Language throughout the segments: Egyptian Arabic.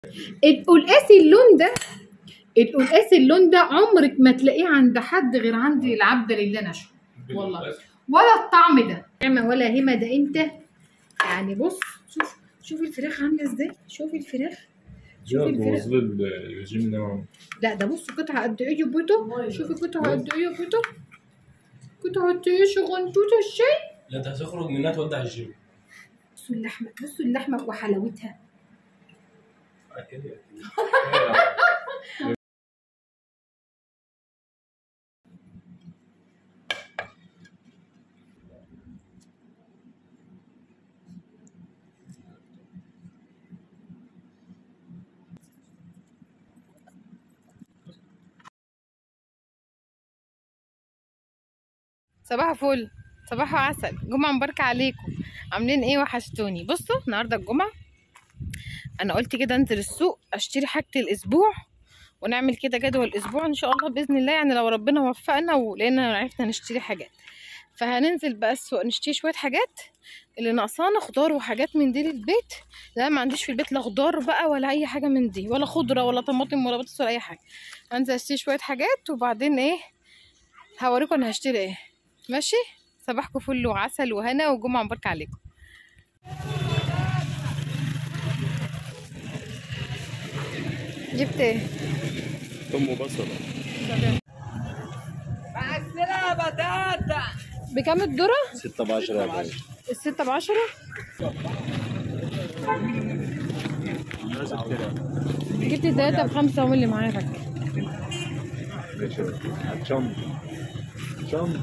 القلقاس اللون ده القلقاس اللون ده عمرك ما تلاقيه عند حد غير عند العبد لله نشوى والله ولا الطعم ده نعمة ولا همة ده انت يعني بص شوف شوف الفراخ عامله ازاي شوف الفراخ شوف يا الفراخ بوظ لي الرجيم ده لا ده بص قطعه قد ايه يا بوتو شوفي قطعه قد ايه يا بوتو قطعه قد ايه شغنتوته الشاي لا انت هتخرج منها تودع الجيم بصوا اللحمه بصوا اللحمه وحلاوتها صباح فل صباح عسل جمعة مباركة عليكم عاملين ايه وحشتوني بصوا النهاردة الجمعة انا قلت كده انزل السوق اشتري حاجة الاسبوع ونعمل كده جدول الاسبوع ان شاء الله باذن الله يعني لو ربنا وفقنا ولقينا عرفنا نشتري حاجات فهننزل بقى السوق نشتري شويه حاجات اللي ناقصانا خضار وحاجات من دي للبيت لا ما عنديش في البيت لا خضار بقى ولا اي حاجه من دي ولا خضره ولا طماطم ولا بطاطس ولا اي حاجه هنزل اشتري شويه حاجات وبعدين ايه هوريكم انا هشتري ايه ماشي صباحكم فل وعسل وهنا وجمعه مباركه عليكم جبت ايه ثم بصل بكام الذره 6 ب 10 الستة بعشرة جبت التلاتة بخمسة ومن اللي معايا فك شم شم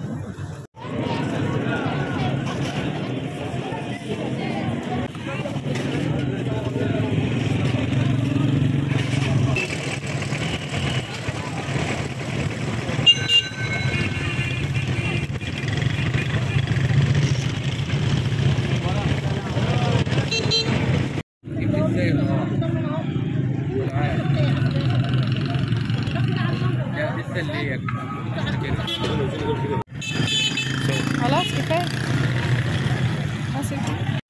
خلاص كفاية خلاص كفاية.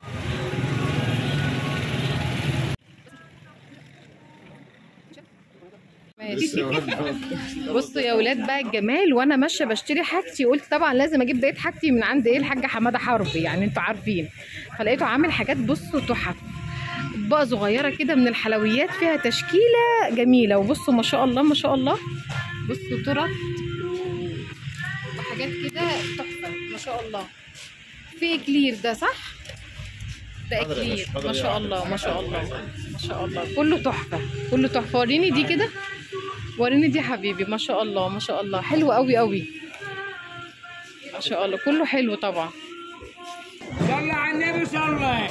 ماشي بصوا يا ولاد بقى الجمال وانا ماشيه بشتري حاجتي قلت طبعا لازم اجيب بقيه حاجتي من عند ايه الحاجه حماده حربي يعني انتوا عارفين فلقيته عامل حاجات بصوا تحف اطباق صغيره كده من الحلويات فيها تشكيله جميله وبصوا ما شاء الله ما شاء الله بصوا ترط وحاجات كده تحفه ما شاء الله في اكلير ده صح ده اكلير ما شاء الله ما شاء الله ما شاء الله كله تحفه كله تحفه وريني دي كده وريني دي حبيبي ما شاء الله ما شاء الله حلو قوي قوي ما شاء الله كله حلو طبعا صلى على النبي صلى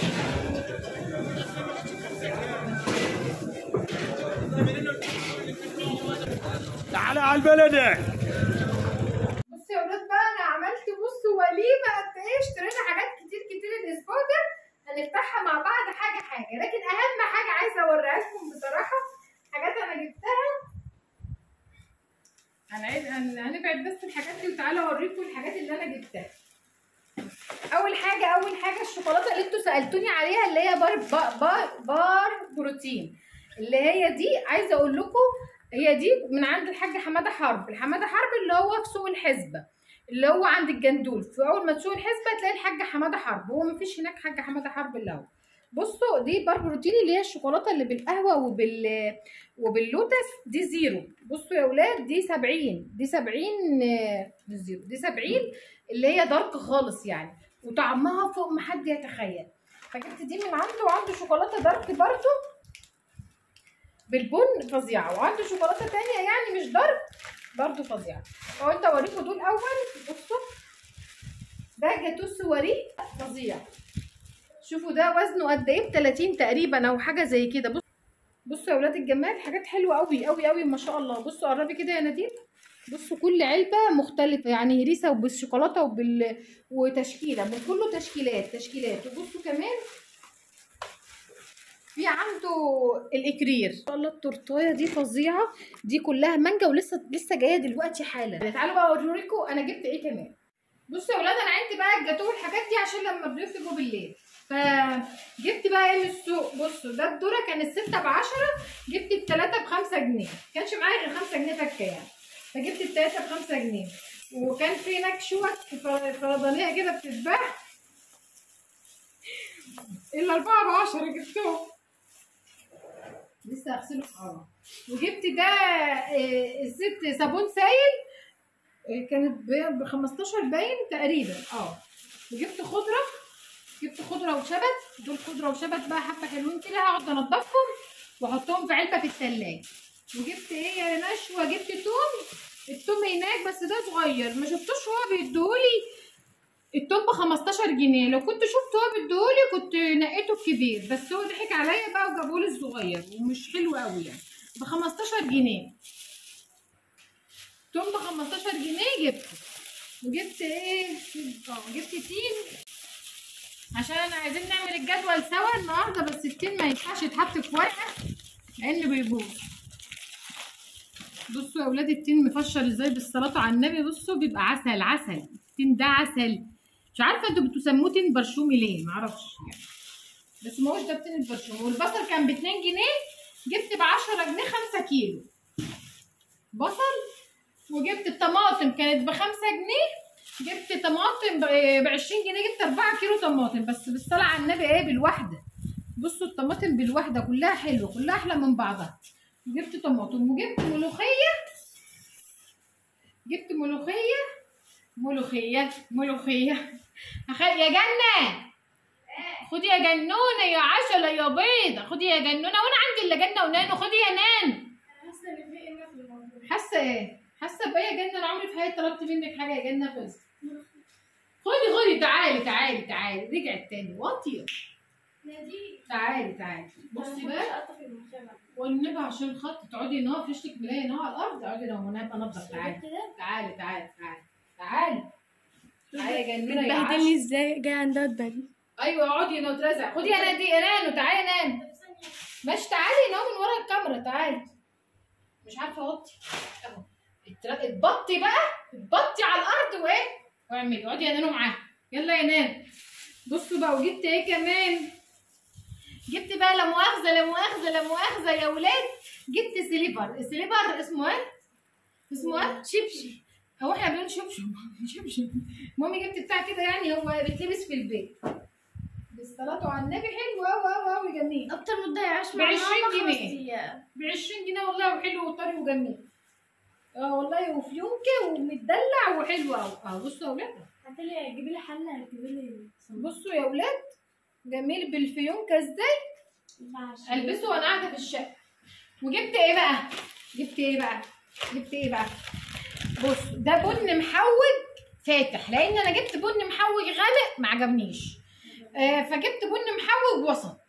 تعال على بلدك بصوا يا ولاد بقى انا عملت بصوا وليمه قد ايه اشترينا حاجات كتير كتير الاسبوع ده هنفتحها مع بعض حاجه حاجه لكن اهم حاجه عايزه اوريها لكم بصراحه حاجات انا جبتها هنعيد هن- هنبعد بس الحاجات دي وتعالى اوريكم الحاجات اللي انا جبتها اول حاجه اول حاجه الشوكولاته اللي انتوا سالتوني عليها اللي هي بار بار بار, بار بروتين اللي هي دي عايزه اقول لكم هي دي من عند الحاج حماده حرب الحماده حرب اللي هو في سوق الحسبه اللي هو عند الجندول في اول ما تسوق الحسبه تلاقي الحاج حماده حرب هو مفيش هناك حاج حماده حرب الا هو بصوا دي بار بروتين اللي هي الشوكولاته اللي بالقهوه وبال وباللوتس دي زيرو بصوا يا اولاد دي 70 دي 70 آه، دي زيرو دي 70 اللي هي دارك خالص يعني وطعمها فوق ما حد يتخيل فجبت دي من عنده وعنده شوكولاته دارك برضه بالبن فظيعه وعنده شوكولاته تانية يعني مش دارك برضه فظيعه فقلت اوريكم دول اول بصوا ده جاتو سواري فظيع شوفوا ده وزنه قد ايه ب 30 تقريبا او حاجه زي كده بص بصوا يا ولاد الجمال حاجات حلوه قوي قوي قوي ما شاء الله بصوا قربي كده يا نادين بصوا كل علبه مختلفه يعني هريسه وبالشوكولاته وبال وتشكيله من كله تشكيلات تشكيلات وبصوا كمان في عنده الاكرير ان شاء الله التورتايه دي فظيعه دي كلها مانجا ولسه لسه جايه دلوقتي حالا تعالوا بقى اوريكم انا جبت ايه كمان بصوا يا ولاد انا عندي بقى الجاتوه والحاجات دي عشان لما الضيوف يجوا بالليل فجبت بقى ايه من السوق بصوا ده الذره كان الستة بعشرة جبت التلاتة بخمسة جنيه كانش معايا غير خمسة جنيه فكة يعني فجبت التلاتة بخمسة جنيه وكان في هناك شوك ف- فردانية كده بتتباع الأربعة بعشرة جبتهم لسه هغسله اه وجبت ده آه، الست صابون سايل آه، كانت ب 15 باين تقريبا اه وجبت خضره جبت خضره وشبت دول خضره وشبت بقى حبه حلوين كده هقعد انضفهم واحطهم في علبه في التلاجة وجبت ايه يا نشوه جبت توم التوم هناك بس ده صغير ما شفتوش هو بيديهولي التوم ب 15 جنيه لو كنت شفت هو بيديهولي كنت نقيته الكبير بس هو ضحك عليا بقى وجابهولي الصغير ومش حلو قوي يعني ب 15 جنيه توم ب 15 جنيه جبته وجبت ايه اه جبت تين عشان انا عايزين نعمل الجدول سوا النهارده بس التين ما ينفعش يتحط في ورقه لان بيبوظ بصوا يا اولاد التين مفشر ازاي بالصلاه على النبي بصوا بيبقى عسل عسل التين ده عسل مش عارفه انتوا بتسموه تين برشومي ليه معرفش يعني بس ما هوش ده التين البرشومي والبصل كان ب 2 جنيه جبت ب 10 جنيه 5 كيلو بصل وجبت الطماطم كانت ب 5 جنيه جبت طماطم ب 20 جنيه جبت 4 كيلو طماطم بس بالصلاه على النبي ايه بالواحده بصوا الطماطم بالواحده كلها حلوه كلها احلى من بعضها جبت طماطم وجبت ملوخيه جبت ملوخيه ملوخيه ملوخيه أخ- يا جنه خدي يا جنونه يا عسله يا بيضه خدي يا جنونه وانا عندي الا جنه ونانو خدي يا نان حاسه ان في قله في الموضوع حاسه ايه حاسه بايه يا جنه انا عمري في حياتي طلبت منك حاجه يا جنه خدي خدي خدي تعالي تعالي تعالي رجعت تاني واطيه نادي تعالي تعالي بصي بقى اطفي المجتمع والنبي عشان الخط تقعدي هنا في وشك ملايه هنا على الارض اقعدي هنا وانا هبقى انضف تعالي كده تعالي تعالي تعالي تعالي تعالي يا جنة يا بتبهدلني عش ازاي جاي عندها تبهدل ايوه اقعدي هنا وترزع خدي يا نادي يا نانو تعالي يا نان ماشي تعالي هنا من ورا الكاميرا تعالي مش عارفه اوطي اهو اتر- اتبطي بقى اتبطي على الارض وايه واعملي اقعدي يا نانو معاها يلا يا نان بصوا بقى وجبت ايه كمان جبت بقى لا مؤاخذه لا مؤاخذه لا مؤاخذه يا ولاد جبت سليبر السليبر اسمه ايه اسمه ايه شبشب هو احنا بنقول شبشب شبشب المهم جبت بتاع كده يعني هو بيتلبس في البيت بالصلاة على النبي حلو قوي قوي قوي جميل اكتر مده يعيش ب مع 20 ماما خمس جنيه. ايام ب 20 جنيه والله وحلو وطري وجميل اه والله وفيونكه ومتدلع وحلو قوي اه بصوا يا اولاد هاتي لي جيبي لي حله هتجيبي لي بصوا يا اولاد جميل بالفيونكه ازاي البسه وانا قاعده في الشقه وجبت ايه بقى جبت ايه بقى جبت ايه بقى بص ده بن محوج فاتح لان انا جبت بن محوج غامق ما عجبنيش آه فجبت بن محوج وسط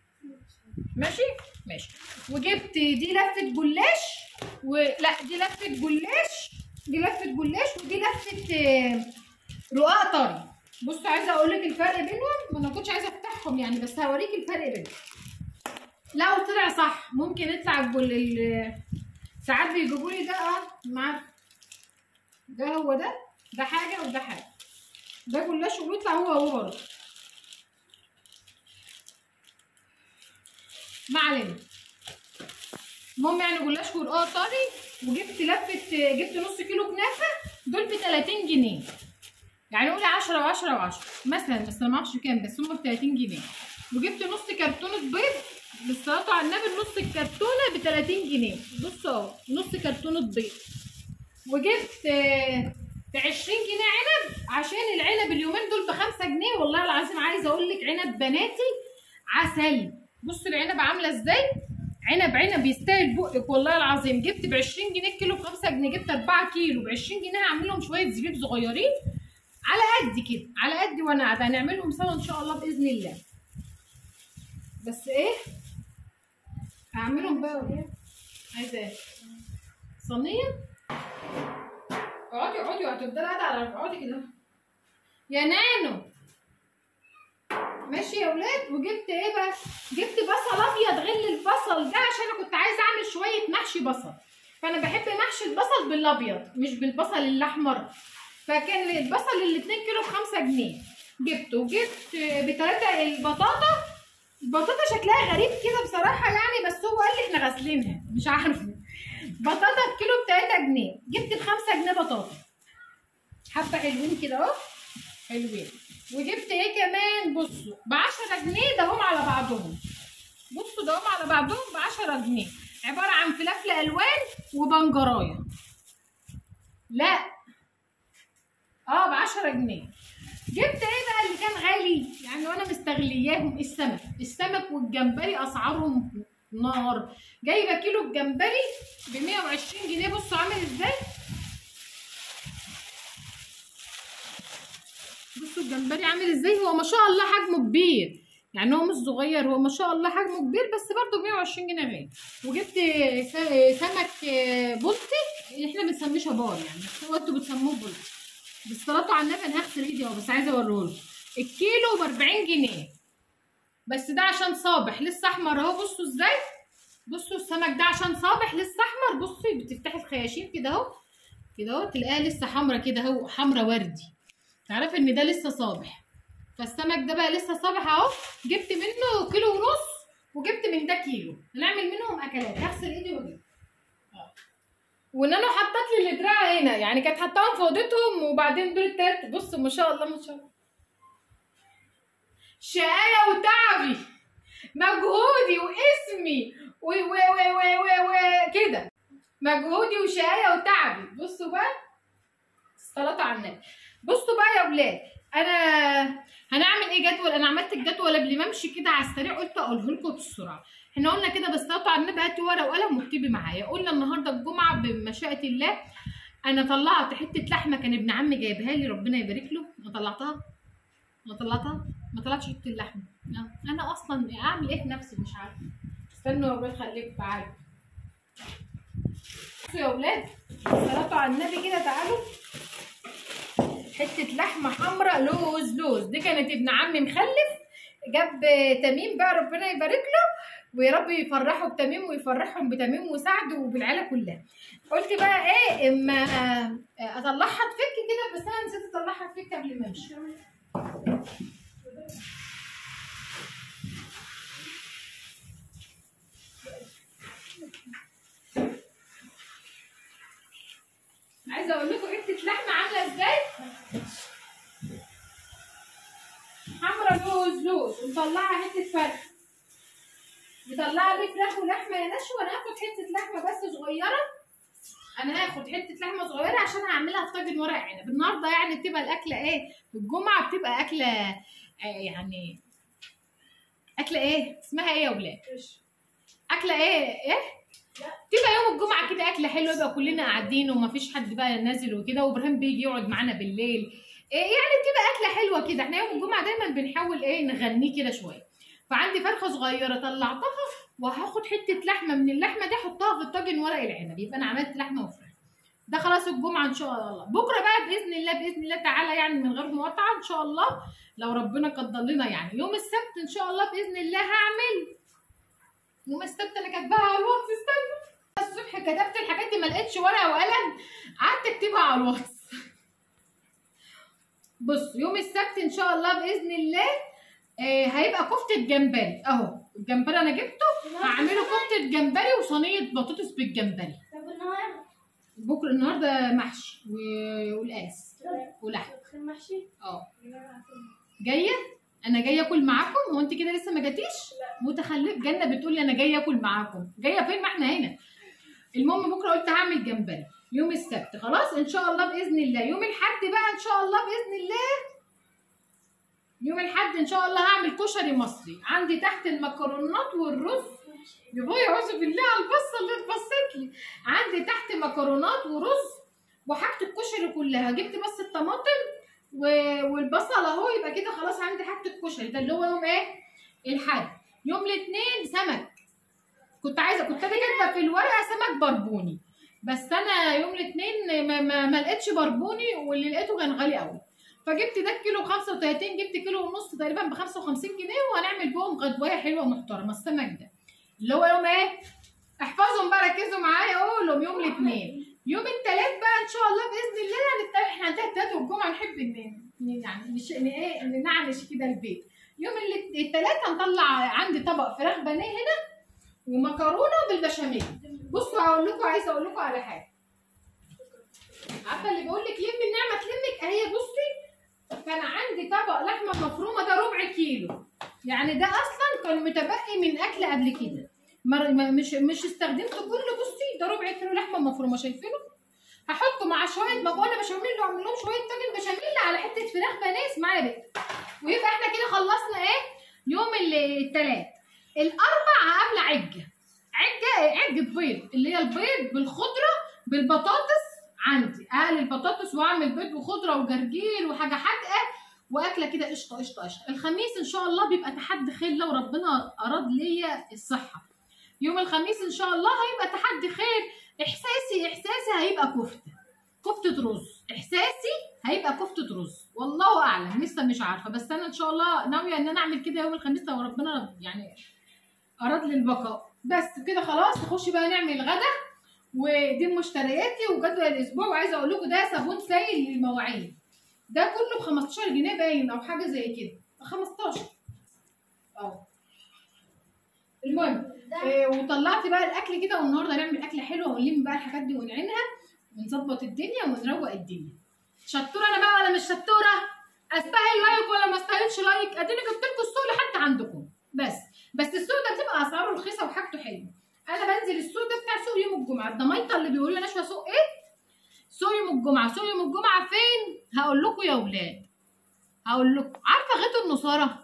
ماشي ماشي وجبت دي لفه جلاش ولا دي لفه جلاش دي لفه جلاش ودي لفه آه، رقاق طري بصوا عايزه اقول لك الفرق بينهم ما انا كنتش عايزه افتحهم يعني بس هوريك الفرق بينهم لا وطلع صح ممكن يطلع الجل ال- ساعات بيجيبوا لي ده اه مع ده هو ده ده حاجه وده حاجه ده جلاش وبيطلع هو هو برضه ما علينا المهم يعني جلاش ورقاق طري وجبت لفه جبت نص كيلو كنافه دول ب 30 جنيه يعني قولي 10 و10 و10 مثلا بس انا ما اعرفش كام بس هم ب 30 جنيه وجبت نص كرتونه بيض بالصلاه على النبي نص الكرتونه ب 30 جنيه بص اهو نص كرتونه بيض وجبت آه، ب 20 جنيه عنب عشان العنب اليومين دول ب 5 جنيه والله العظيم عايزه اقول لك عنب بناتي عسل بص العنب عامله ازاي عنب عنب يستاهل بقك والله العظيم جبت ب 20 جنيه الكيلو ب 5 جنيه جبت 4 كيلو ب 20 جنيه هعمل لهم شويه زبيب صغيرين على قد كده على قد وانا قاعده هنعملهم سوا ان شاء الله باذن الله بس ايه هعملهم بقى عايزه ايه صينيه اقعدي اقعدي هتفضلي قاعده على اقعدي كده يا نانو ماشي يا ولاد وجبت ايه بقى جبت بصل ابيض غل البصل ده عشان انا كنت عايزه اعمل شويه محشي بصل فانا بحب محشي البصل بالابيض مش بالبصل الاحمر فكان البصل ال 2 كيلو ب 5 جنيه جبته وجبت بتلاتة البطاطا البطاطا شكلها غريب كده بصراحة يعني بس هو قال لي احنا غاسلينها مش عارفة بطاطا الكيلو بتلاتة جنيه جبت بخمسة جنيه بطاطا حبة حلوين كده اهو حلوين وجبت ايه كمان بصوا ب 10 جنيه ده هم على بعضهم بصوا ده هم على بعضهم ب 10 جنيه عباره عن فلافل الوان وبنجرايه لا اه ب 10 جنيه جبت ايه بقى اللي كان غالي يعني وانا مستغلياهم السمك السمك والجمبري اسعارهم نار جايبه كيلو الجمبري ب 120 جنيه بصوا عامل ازاي بصوا الجمبري عامل ازاي هو ما شاء الله حجمه كبير يعني هو مش صغير هو ما شاء الله حجمه كبير بس برضه 120 جنيه غالي وجبت س- سمك آه، بلطي احنا بنسميه شبار يعني بس هو انتوا بتسموه بلطي بالصلاه على النبي انا هغسل ايدي اهو بس عايزه اوريهولكم الكيلو ب 40 جنيه بس ده عشان صابح لسه احمر اهو بصوا ازاي بصوا السمك ده عشان صابح لسه احمر بصي بتفتحي الخياشيم كده اهو كده اهو تلاقيها لسه حمرا كده اهو حمرا وردي تعرفي ان ده لسه صابح فالسمك ده بقى لسه صابح اهو جبت منه كيلو ونص وجبت من ده كيلو هنعمل منهم اكلات هغسل ايدي واجيب اه. ونانو حطت لي الدراع هنا يعني كانت حطاهم في اوضتهم وبعدين دول التلات بصوا ما شاء الله ما شاء الله شقاية وتعبي مجهودي واسمي و و و و و, و كده مجهودي وشقاية وتعبي بصوا بقى الصلاة على النبي بصوا بقى يا ولاد انا هنعمل ايه جدول انا عملت الجدول قبل ما امشي كده على السريع قلت اقوله لكم بسرعه احنا قلنا كده بالصلاه على النبي هاتي ورقه وقلم واكتبي معايا قلنا النهارده الجمعه بمشيئه الله انا طلعت حته لحمه كان ابن عمي جايبها لي ربنا يبارك له انا طلعتها ما طلعتها ما طلعتش حته اللحمه لا. انا اصلا اعمل ايه في نفسي مش عارفه استنوا يا ولاد خليكم تعالوا بصوا يا ولاد الصلاه على النبي كده تعالوا حته لحمه حمراء لوز لوز دي كانت ابن عمي مخلف جاب تميم بقى ربنا يبارك له ويا رب يفرحه بتميم ويفرحهم بتميم وسعد وبالعيله كلها قلت بقى ايه اما اطلعها تفك كده بس انا نسيت اطلعها تفك قبل ما امشي عايزه اقول لكم حته لحمه عامله ازاي حمرا لوز لوز ومطلعه حته فرخ مطلعه ليه فراخ ولحمه يا نشوى انا هاخد حته لحمه بس صغيره انا هاخد حته لحمه صغيره عشان هعملها في طاجن ورق عنب النهارده يعني بتبقى الاكله ايه في الجمعه بتبقى اكله آه يعني اكله ايه اسمها ايه يا ولاد اكله ايه ايه تبقى يوم الجمعه كده اكله حلوه يبقى كلنا قاعدين ومفيش حد بقى نازل وكده وابراهيم بيجي يقعد معانا بالليل إيه يعني بتبقى اكله حلوه كده احنا يوم الجمعه دايما بنحاول ايه نغنيه كده شويه فعندي فرخه صغيره طلعتها وهاخد حته لحمه من اللحمه دي احطها في الطاجن ورق العنب يبقى انا عملت لحمه وفراخ ده خلاص الجمعه ان شاء الله بكره بقى باذن الله باذن الله تعالى يعني من غير مقاطعه ان شاء الله لو ربنا قدر لنا يعني يوم السبت ان شاء الله باذن الله هعمل يوم السبت انا كاتباها على الواتس استنى الصبح كتبت الحاجات دي ما لقيتش ورقه وقلم قعدت اكتبها على الواتس بص يوم السبت ان شاء الله باذن الله آه هيبقى كفته جمبري اهو الجمبري انا جبته هعمله كفته جمبري وصينيه بطاطس بالجمبري طب النهارده بكره النهارده محشي و- والقاس ولحم خير محشي اه جايه انا جايه اكل معاكم هو انت كده لسه ما جاتيش متخلف جنه بتقول لي انا جايه اكل معاكم جايه فين ما احنا هنا المهم بكره قلت هعمل جمبري يوم السبت خلاص ان شاء الله باذن الله يوم الاحد بقى ان شاء الله باذن الله يوم الاحد ان شاء الله هعمل كشري مصري عندي تحت المكرونات والرز يا باي اعوذ بالله على البصه اللي اتبصت لي عندي تحت مكرونات ورز وحاجه الكشري كلها جبت بس الطماطم و- والبصل اهو يبقى كده خلاص عندي حاجه الكشري ده اللي هو يوم ايه الحد يوم الاثنين سمك كنت عايزه كنت انا كاتبه في الورقه سمك بربوني بس انا يوم الاثنين ما, ما, ما لقيتش بربوني واللي لقيته كان غالي قوي فجبت ده كيلو 35 جبت كيلو ونص تقريبا ب 55 جنيه وهنعمل بهم غدوايه حلوه محترمه السمك ده اللي هو يوم ايه احفظهم بقى ركزوا معايا اقولهم يوم الاثنين يوم الثلاث بقى ان شاء الله باذن الله هنت- احنا هننتهي التلات والجمعه نحب ان إن- يعني نش... إن ايه نعنش كده البيت يوم ال- التلات هنطلع عندي طبق فراخ بانيه هنا ومكرونه بالبشاميل بصوا هقول لكم عايزه اقول لكم على حاجه عارفه اللي بقول لك لم النعمه تلمك اهي بصي كان عندي طبق لحمه مفرومه ده ربع كيلو يعني ده اصلا كان متبقي من اكل قبل كده مر... ما- مش مش استخدمته كله بصي ده ربع كيلو لحمه مفرومه شايفينه هحطه مع شويه مكرونه بشاميل واعمل لهم شويه طاجن بشاميل على حته فراخ بانيه اسمعي بقى ويبقى احنا كده خلصنا ايه يوم ال- التلات الاربع عامله عجه عجه عجه بيض اللي هي البيض بالخضره بالبطاطس عندي اقلي البطاطس واعمل بيض وخضره وجرجير وحاجه حادقه واكله كده قشطه قشطه قشطه الخميس ان شاء الله بيبقى تحدي خير لو ربنا اراد ليا الصحه يوم الخميس ان شاء الله هيبقى تحدي خير احساسي احساسي هيبقى كفته كفته رز احساسي هيبقى كفته رز والله اعلم لسه مش عارفه بس انا ان شاء الله ناويه ان انا اعمل كده يوم الخميس لو ربنا يعني اراد لي البقاء بس كده خلاص نخش بقى نعمل غدا ودي مشترياتي وجدول الاسبوع وعايزه اقول لكم ده صابون سائل للمواعين ده كله ب 15 جنيه باين او حاجه زي كده 15 اه المهم إيه وطلعت بقى الاكل كده والنهارده هنعمل اكله حلوه ونلم بقى الحاجات دي ونعينها ونظبط الدنيا ونروق الدنيا شطوره انا بقى ولا مش شطوره استاهل لايك ولا ما استاهلش لايك اديني جبت لكم السوق لحد عندكم بس بس السوق ده بتبقى اسعاره رخيصه وحاجته حلوه انا بنزل السوق ده بتاع سوق يوم الجمعه الضمايطه اللي بيقولوا لي نشوى سوق ايه سوق يوم الجمعه سوق يوم الجمعه فين هقول لكم يا ولاد هقول لكم عارفه غيط النصاره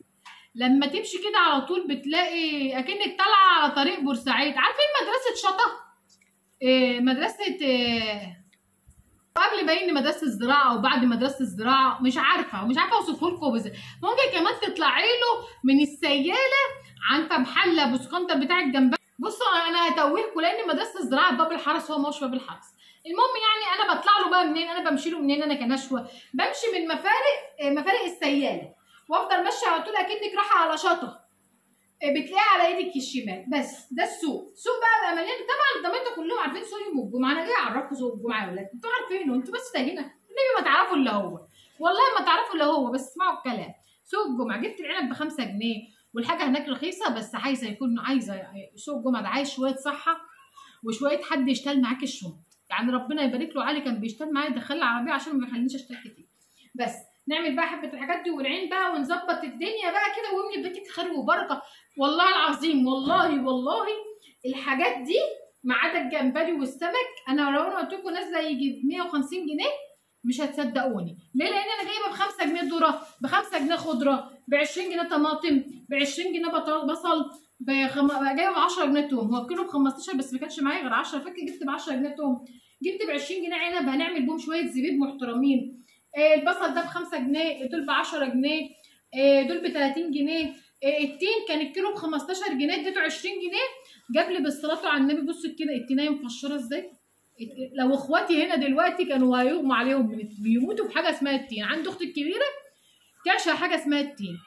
لما تمشي كده على طول بتلاقي اكنك طالعه على طريق بورسعيد عارفين مدرسه شطه إيه مدرسه إيه قبل ما يني مدرسه الزراعه او بعد مدرسه الزراعه مش عارفه ومش عارفه اوصفه لكم بس ممكن كمان تطلعي له من السياله عند محل ابو اسكندر بتاع الجنبان بصوا انا هتوهكم لان مدرسه الزراعه باب الحرس هو مش باب الحرس المهم يعني انا بطلع له بقى منين انا بمشي له منين انا كنشوه بمشي من مفارق آه، مفارق السياله وافضل ماشيه على طول اكنك رايحه على شطه آه، بتلاقيها على ايدك الشمال بس ده السوق السوق بقى بقى مليان طبعا الضمايطه كلهم عارفين سوق يوم الجمعه انا جايه اعرفكم سوق الجمعه يا ولاد انتوا عارفينه انتوا بس هنا النبي ما تعرفوا الا هو والله ما تعرفوا الا هو بس اسمعوا الكلام سوق الجمعه جبت العنب بخمسة جنيه والحاجه هناك رخيصه بس عايزه يكون عايزه سوق الجمعه ده عايز شويه صحه وشويه حد يشتغل معاك الشغل يعني ربنا يبارك له علي كان بيشتغل معايا يدخل لي العربيه عشان ما يخلينيش اشتغل كتير بس نعمل بقى حبه الحاجات دي ونعين بقى ونظبط الدنيا بقى كده ويملي بيتك خير وبركه والله العظيم والله والله الحاجات دي ما عدا الجمبري والسمك انا لو انا قلت لكم نازله يجي 150 جنيه مش هتصدقوني ليه لان انا جايبه ب 5 جنيه ذره ب 5 جنيه خضره ب 20 جنيه طماطم ب 20 جنيه بط- بصل بخم... جايبه ب 10 جنيه توم هو الكيلو ب 15 بس ما كانش معايا غير 10 فاكر جبت ب 10 جنيه توم جبت ب 20 جنيه عنب هنعمل بهم شويه زبيب محترمين آه، البصل ده ب 5 جنيه دول ب 10 جنيه آه، دول ب 30 جنيه آه، التين كان الكيلو ب 15 جنيه اديته 20 جنيه جاب لي بالصلاه على النبي بصوا كده التينيه مفشره ازاي لو اخواتي هنا دلوقتي كانوا هيغموا عليهم من بيموتوا بحاجه اسمها التين عندي اختي الكبيره تعشق حاجه اسمها التين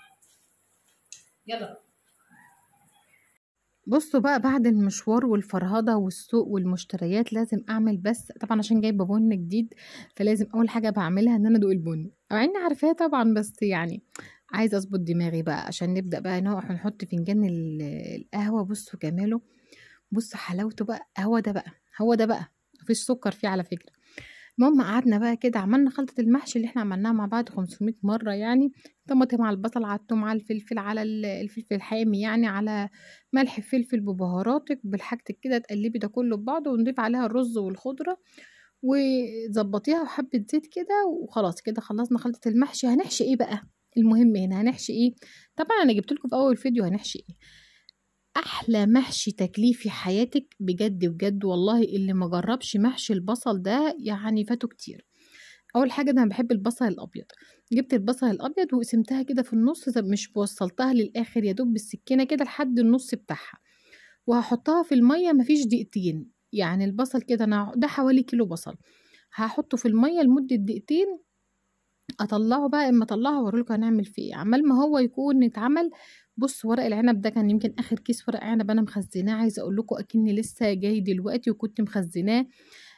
يلا بصوا بقى بعد المشوار والفرهدة والسوق والمشتريات لازم اعمل بس طبعا عشان جايبه بن جديد فلازم اول حاجه بعملها ان انا ادوق البن مع اني عارفاه طبعا بس يعني عايزه اظبط دماغي بقى عشان نبدا بقى نروح نحط فنجان ال- القهوه بصوا جماله بصوا حلاوته بقى هو ده بقى هو ده بقى مفيش سكر فيه على فكره المهم قعدنا بقى كده عملنا خلطة المحشي اللي احنا عملناها مع بعض 500 مرة يعني طماطم على البصل على الثوم على الفلفل على ال- الفلفل الحامي يعني على ملح فلفل ببهاراتك بالحاجتك كده تقلبي ده كله ببعضه ونضيف عليها الرز والخضرة وظبطيها وحبة زيت كده وخلاص كده خلصنا خلطة المحشي هنحشي ايه بقى المهم هنا هنحشي ايه طبعا انا جبت لكم في اول فيديو هنحشي ايه احلى محشي تكليفي حياتك بجد بجد والله اللي ما جربش محشي البصل ده يعني فاته كتير اول حاجه انا بحب البصل الابيض جبت البصل الابيض وقسمتها كده في النص زي- مش وصلتها للاخر يا دوب بالسكينه كده لحد النص بتاعها وهحطها في الميه مفيش دقيقتين يعني البصل كده انا ده حوالي كيلو بصل هحطه في الميه لمده دقيقتين اطلعه بقى اما اطلعه واوريلكم هنعمل فيه ايه عمال ما هو يكون اتعمل بص ورق العنب ده كان يمكن اخر كيس ورق عنب انا مخزناه عايزه اقول لكم اكني لسه جاي دلوقتي وكنت مخزناه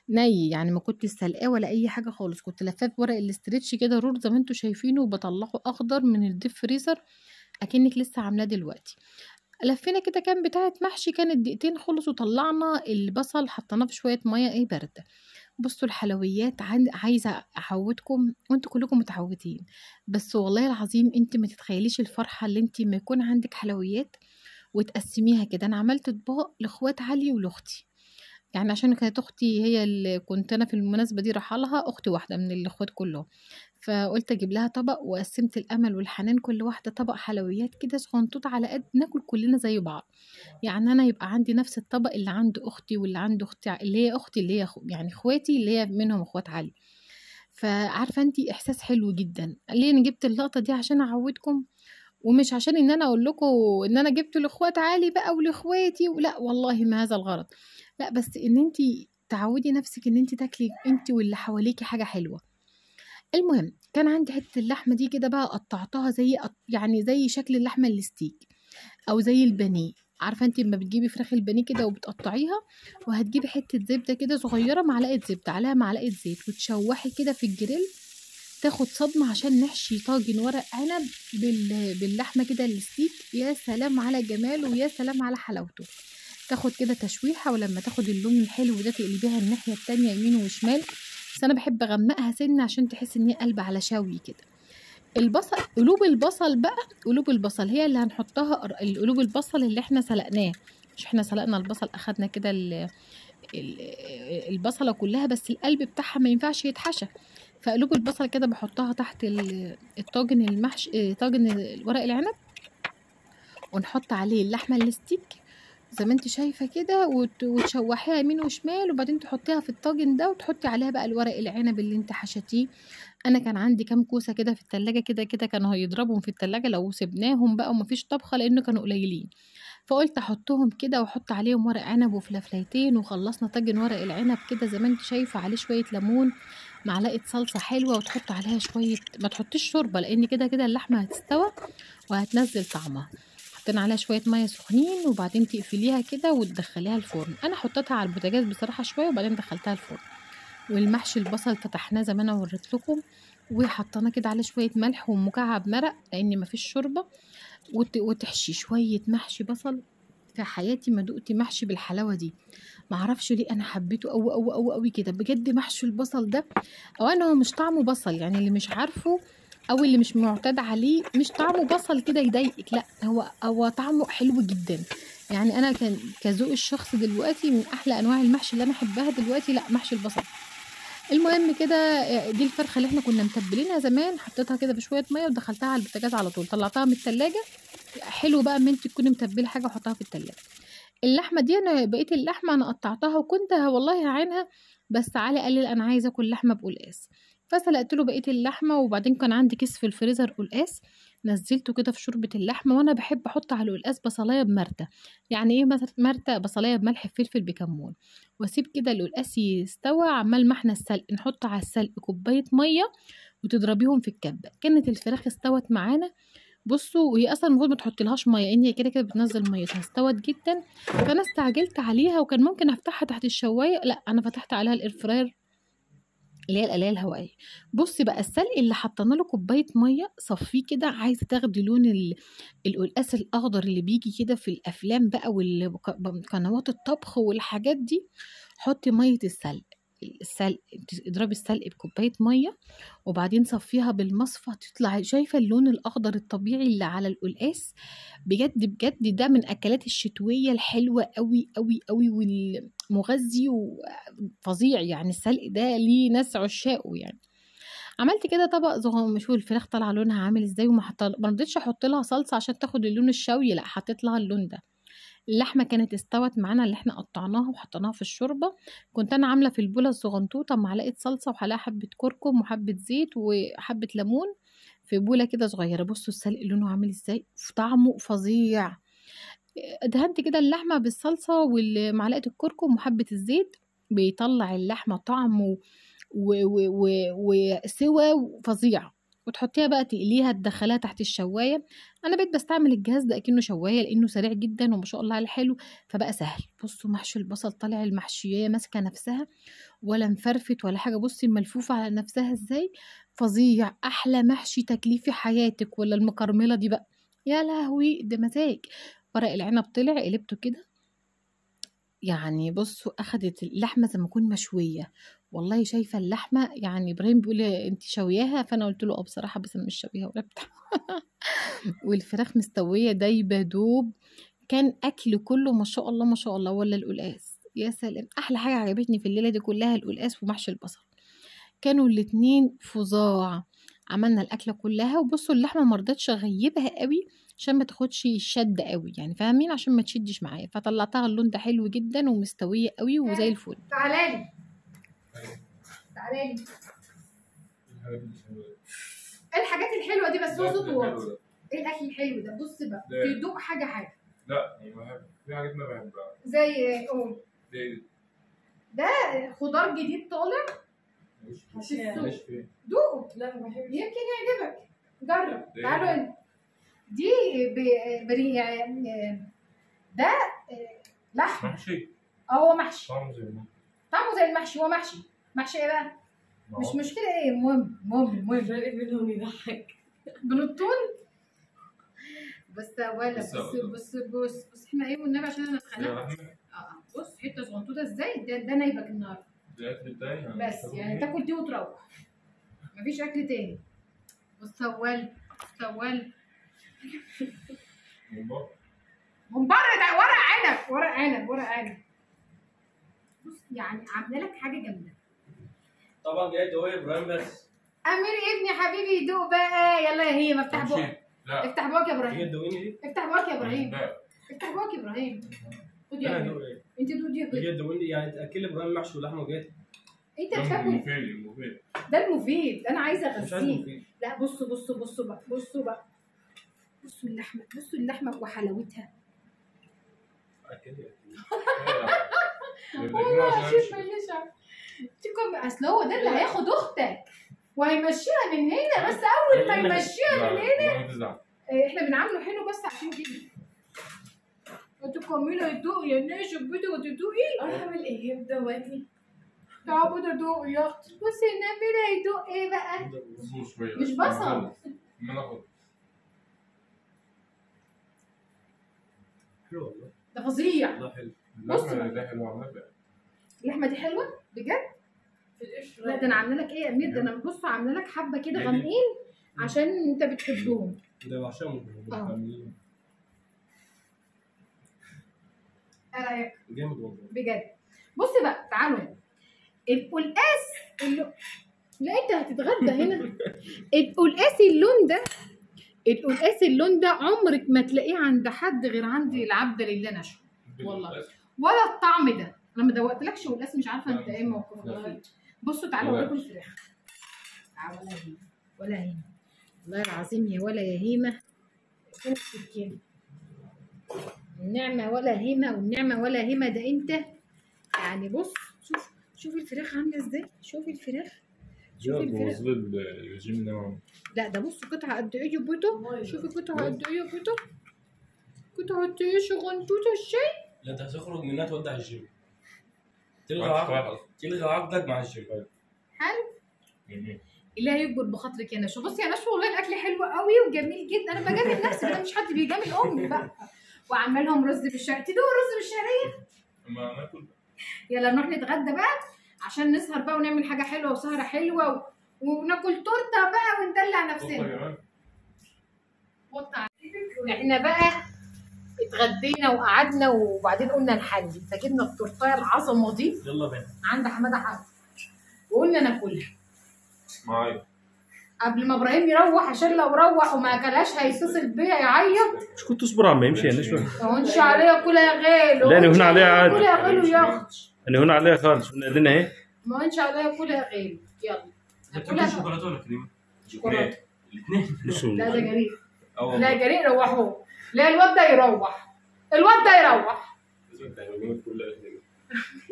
ني يعني ما كنت سلقاه ولا اي حاجه خالص كنت لفاه بورق الاسترتش كده رول زي ما انتوا شايفينه وبطلعه اخضر من الديب فريزر اكنك لسه عاملاه دلوقتي لفينا كده كان بتاعه محشي كانت دقيقتين خلص وطلعنا البصل حطيناه في شويه ميه ايه بارده بصوا الحلويات عن- عايزه اعودكم وانتوا كلكم متعودين بس والله العظيم انت ما تتخيليش الفرحه اللي انت ما يكون عندك حلويات وتقسميها كده انا عملت اطباق لاخوات علي ولاختي يعني عشان كانت اختي هي اللي كنت انا في المناسبه دي رايحه لها اختي واحده من الاخوات كلهم فقلت اجيب لها طبق وقسمت الامل والحنان كل واحده طبق حلويات كده صغنطوط على قد ناكل كلنا زي بعض يعني انا يبقى عندي نفس الطبق اللي عند اختي واللي عند اختي ع- اللي هي اختي اللي هي أخو- يعني اخواتي اللي هي منهم اخوات علي فعارفه انت احساس حلو جدا ليه انا جبت اللقطه دي عشان اعودكم ومش عشان ان انا اقول لكم ان انا جبت لاخوات علي بقى ولاخواتي ولا والله ما هذا الغرض لا بس ان انت تعودي نفسك ان انت تاكلي انت واللي حواليكي حاجه حلوه المهم كان عندي حته اللحمه دي كده بقى قطعتها زي يعني زي شكل اللحمه الستيك او زي البانيه عارفه انت لما بتجيبي فراخ البانيه كده وبتقطعيها وهتجيبي حته زبده كده صغيره معلقه زبده عليها معلقه زيت وتشوحي كده في الجريل تاخد صدمه عشان نحشي طاجن ورق عنب بال... باللحمه كده الستيك يا سلام على جماله ويا سلام على حلاوته تاخد كده تشويحه ولما تاخد اللون الحلو ده تقلبيها الناحيه التانية يمين وشمال بس انا بحب اغمقها سنه عشان تحس ان هي قلبة على شوي كده البصل قلوب البصل بقى قلوب البصل هي اللي هنحطها قلوب البصل اللي احنا سلقناه مش احنا سلقنا البصل اخدنا كده ال- ال- البصله كلها بس القلب بتاعها ما ينفعش يتحشى فقلوب البصل كده بحطها تحت ال- الطاجن المحش اه، طاجن ورق العنب ونحط عليه اللحمه الستيك زي ما انت شايفه كده وت- وتشوحيها يمين وشمال وبعدين تحطيها في الطاجن ده وتحطي عليها بقى الورق العنب اللي انت حشتيه انا كان عندي كام كوسه كده في التلاجة كده كده كانوا هيضربهم في التلاجة لو سبناهم بقى ومفيش طبخه لانه كانوا قليلين فقلت احطهم كده واحط عليهم ورق عنب وفلافليتين وخلصنا طاجن ورق العنب كده زي ما انت شايفه عليه شويه ليمون معلقه صلصه حلوه وتحط عليها شويه ما تحطيش شوربه لان كده كده اللحمه هتستوى وهتنزل طعمها حطينا عليها شويه ميه سخنين وبعدين تقفليها كده وتدخليها الفرن انا حطيتها على البوتاجاز بصراحه شويه وبعدين دخلتها الفرن والمحشي البصل فتحناه زي ما انا وريت لكم وحطينا كده عليه شويه ملح ومكعب مرق لان مفيش شوربه وت... وتحشي شويه محشي بصل في حياتي ما دقت محشي بالحلاوه دي معرفش ليه انا حبيته قوي قوي قوي قوي كده بجد محشي البصل ده اولا هو مش طعمه بصل يعني اللي مش عارفه او اللي مش معتاد عليه مش طعمه بصل كده يضايقك لا هو هو طعمه حلو جدا يعني انا كان كذوق الشخص دلوقتي من احلى انواع المحشي اللي انا احبها دلوقتي لا محشي البصل المهم كده آه، دي الفرخه اللي احنا كنا متبلينها زمان حطيتها كده بشويه ميه ودخلتها على البوتاجاز على طول طلعتها من التلاجة حلو بقى ان انت تكوني متبله حاجه وحطها في التلاجة اللحمه دي انا بقيت اللحمه انا قطعتها وكنت والله هعينها بس علي قال لي انا عايزه اكل لحمه بقلقاس فسلقت له بقيه اللحمه وبعدين كان عندي كيس في الفريزر قلقاس نزلته كده في شوربه اللحمه وانا بحب احط على القلقاس بصلايه بمرته يعني ايه مثلا مرته بصلايه بملح فلفل بكمون واسيب كده القلقاس يستوى عمال ما احنا السلق نحط على السلق كوبايه ميه وتضربيهم في الكبه كانت الفراخ استوت معانا بصوا وهي اصلا المفروض ما تحطيلهاش ميه ان هي كده كده بتنزل ميتها استوت جدا فانا استعجلت عليها وكان ممكن افتحها تحت الشوايه لا انا فتحت عليها الاير فراير اللي هي القلايه الهوائيه بصي بقى السلق اللي حطينا له كوبايه ميه صفيه كده عايزه تاخدي لون ال- القلقاس الاخضر اللي بيجي كده في الافلام بقى والقنوات الطبخ والحاجات دي حطي ميه السلق السلق اضربي السلق بكوبايه ميه وبعدين صفيها بالمصفى تطلع شايفه اللون الاخضر الطبيعي اللي على القلقاس بجد بجد ده من اكلات الشتويه الحلوه قوي قوي قوي والمغذي وفظيع يعني السلق ده ليه ناس عشاقه يعني عملت كده طبق صغير شوف الفراخ طالعه لونها عامل ازاي وما حط ما رضيتش احط لها صلصه عشان تاخد اللون الشوي لا حطيت لها اللون ده اللحمه كانت استوت معانا اللي احنا قطعناها وحطيناها في الشوربه كنت انا عامله في البوله الصغنطوطه معلقه صلصه وعليها حبه كركم وحبه زيت وحبه ليمون في بوله كده صغيره بصوا السلق لونه عامل ازاي طعمه فظيع دهنت كده اللحمه بالصلصه ومعلقه الكركم وحبه الزيت بيطلع اللحمه طعم و- و- و- و- وسوى فظيع وتحطيها بقى تقليها تدخليها تحت الشوايه انا بقيت بستعمل الجهاز ده اكنه شوايه لانه سريع جدا وما شاء الله عليه حلو فبقى سهل بصوا محشي البصل طالع المحشيه ماسكه نفسها ولا مفرفت ولا حاجه بصي ملفوفه على نفسها ازاي فظيع احلى محشي تكليف في حياتك ولا المكرمله دي بقى يا لهوي ده مزاج ورق العنب طلع قلبته كده يعني بصوا اخدت اللحمه زي ما تكون مشويه والله شايفه اللحمه يعني ابراهيم بيقول لي انت شوياها فانا قلت له اه بصراحه بس انا مش شويها ولا بتاع والفراخ مستويه دايبه دوب كان اكل كله ما شاء الله ما شاء الله ولا القلقاس يا سلام احلى حاجه عجبتني في الليله دي كلها القلقاس ومحشي البصل كانوا الاتنين فظاع عملنا الاكله كلها وبصوا اللحمه مرضتش اغيبها قوي عشان ما تاخدش شد قوي يعني فاهمين عشان ما تشدش معايا فطلعتها اللون ده حلو جدا ومستويه قوي وزي الفل تعالى لي تعالى لي ايه الحاجات الحلوه دي بس هو صوت واطي ايه الاكل الحلو ده بص بقى ده. تدوق حاجه حاجه لا ما بحب في حاجات ما بحبها زي ايه قول زي خضار جديد طالع مش في السوق مش في دوقه لا ما بحبش يمكن يعجبك جرب ده تعالوا إيه؟ انت دي ب- بري يعني ده آه، لحم محشي اه هو محشي طعمه زي ما طعمه زي المحشي هو محشي محشي ايه بقى ما مش هو. مشكله ايه المهم المهم المهم الفرق بينهم يضحك بنطول بس ولا بس- بص بص بص بص احنا ايه والنبي عشان انا زي اتخنقت لحمة اه اه بص حته صغنطوطه ازاي ده, ده نايبك النهارده زي الأكل بتاعي أنا بس باكل يعني إيه؟ تاكل دي وتروح مفيش اكل تاني بص سوال سوال من بره من بره ده ورق عنب ورق عنب ورق عنب بص يعني عامله لك حاجه جامده طبعا جاي تقول ابراهيم بس امير ابني حبيبي يدوق بقى يلا يا هيما افتح محشي. بقك لا افتح بقك يا تيجي ابراهيم تدوقيني دي افتح بقك يا ابراهيم لا افتح بقك يا ابراهيم خد يا انا ابراهيم ادوق ايه انت دوق دي يا تيجي ابراهيم تدوقيني يعني تاكل ابراهيم محشي ولحمه وجات انت ده بتاكل مفيد المفيد ده المفيد انا عايزه مش عايز اغذيه مفيد لا بصوا بصوا بصوا بقى بصوا بقى بصوا اللحمه بصوا اللحمه وحلاوتها اكلي والله عشان ماليش عارفة. تكون اصل هو ده اللي هياخد اختك وهيمشيها من هنا بس اول ما يمشيها من هنا ما تزعل إيه، احنا بنعامله حلو بس عشان كده انتوا كملوا يدوقوا يا ناس بدوا تدوقي اروح اعمل ايه دلوقتي تعالوا بدوا دوقوا يا اختي بصي نمرة يدوق ايه بقى بصوا شوية مش بصل. ما ناخد حلو والله ده فظيع والله حلو بص اللحمة بقى. ده حلو على فكرة اللحمه دي حلوه بجد في القشر لا ده انا عامله لك ايه يا امير ده انا بص عامله لك حبه كده يعني- غامقين عشان انت بتحبهم ده بعشقهم آه. ايه رايك جامد والله بجد بص بقى تعالوا هنا. القلقاس اللي... لا انت هتتغدى هنا القلقاس اللون ده القلقاس اللون ده عمرك ما تلاقيه عند حد غير عند العبد لله نشوه والله. ولا الطعم ده انا ما دوقتلكش قلقاس مش عارفه انت ايه موقفك لا. فيه بصوا تعالوا لا. اوريكم الفراخ تعالوا ولا هيمه ولا هيمه والله العظيم يا ولا يا هيمه فين السكينه النعمه ولا هيمه والنعمه ولا هيمه ده انت يعني بص شوف شوف الفراخ عامله ازاي شوف الفراخ شوف يا الفراخ بوظ الرجيم ده معاهم. لا ده بص قطعه قد ايه يا بوتو شوفي قطعه قد ايه يا بوتو قطعه قد ايه شغنتوته الشاي لا انت هتخرج منها تودع الجيم تلغي واحد عقدك واحد. تلغي عقدك مع الجيم حلو جميل. الله يكبر بخاطرك يا نشوى بصي يا نشوى والله الاكل حلو قوي وجميل جدا انا بجامل نفسي انا مش حد بيجامل امي بقى وعمال لهم رز بالشعريه تدوق الرز بالشعريه اما ناكل يلا نروح نتغدى بقى عشان نسهر بقى ونعمل حاجه حلوه وسهره حلوه و... وناكل تورته بقى وندلع قطة نفسنا كمان وطع. احنا بقى اتغدينا وقعدنا وبعدين قلنا نحلي فجبنا التورتايه العظمه دي يلا بينا عند حماده حمد وقلنا ناكلها معايا قبل ما ابراهيم يروح عشان لو روح وما اكلهاش هيتصل بيا يعيط مش كنت تصبر عما يمشي يعني شوي تهونش عليا كلها يا غالي لا، أنا هنا عليها عادي. كلها يا غالي يا اختي انا هنا عليها خالص ونادينا اهي ما هونش عليا كلها يا غالي يلا انت كلها بتاكل شوكولاته ولا كريمه؟ شوكولاته الاثنين بسم لا الله ده جريء اه لا والله جريء روحوه لا الواد ده يروح الواد ده يروح لازم تعملوا كل اكل